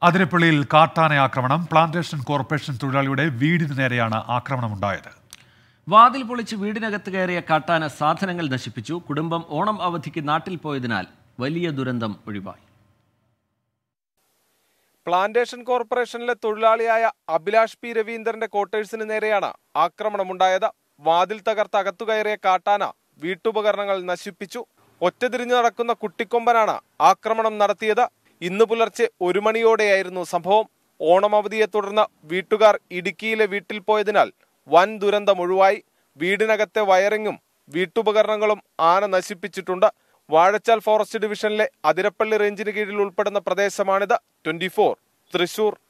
അതിരപ്പള്ളിയിൽ കാട്ടാന ആക്രമണം plantation corporation തൊഴിലാളിയുടെ വീടിന് നേരെയാണ് ആക്രമണമുണ്ടായത് വാതിൽ പൊളിച്ച് വീടിനകത്ത് കയറിയ കാട്ടാന സാധനങ്ങൾ നശിപ്പിച്ചു കുടുംബം ഓണം അവധിക്ക് നാട്ടിൽ പോയതിനാൽ വലിയ ദുരന്തം ഒഴിവായി പ്ലാന്റേഷൻ കോർപ്പറേഷനിലെ തൊഴിലാളിയായ അഭിലാഷ് പി രവീന്ദ്രന്റെ ക്വാർട്ടേഴ്സിന് നേരെയാണ് ആക്രമണമുണ്ടായത് വാതിൽ തകർത്ത് അകത്തു കയറിയ കാട്ടാന വീട്ടുപകരണങ്ങൾ നശിപ്പിച്ചു ഒറ്റതിരിഞ്ഞു നടക്കുന്ന കുട്ടിക്കൊമ്പനാണ് ആക്രമണം നടത്തിയത് ഇന്ന് പുലർച്ചെ ഒരു മണിയോടെയായിരുന്നു സംഭവം ഓണം അവധിയെ തുടർന്ന് വീട്ടുകാർ ഇടുക്കിയിലെ വീട്ടിൽ പോയതിനാൽ വൻ ദുരന്തം ഒഴിവായി വീടിനകത്തെ വയറിങ്ങും വീട്ടുപകരണങ്ങളും ആന നശിപ്പിച്ചിട്ടുണ്ട് വാഴച്ചാൽ ഫോറസ്റ്റ് ഡിവിഷനിലെ അതിരപ്പള്ളി റേഞ്ചിന് കീഴിൽ ഉൾപ്പെടുന്ന പ്രദേശമാണിത് ട്വന്റി തൃശൂർ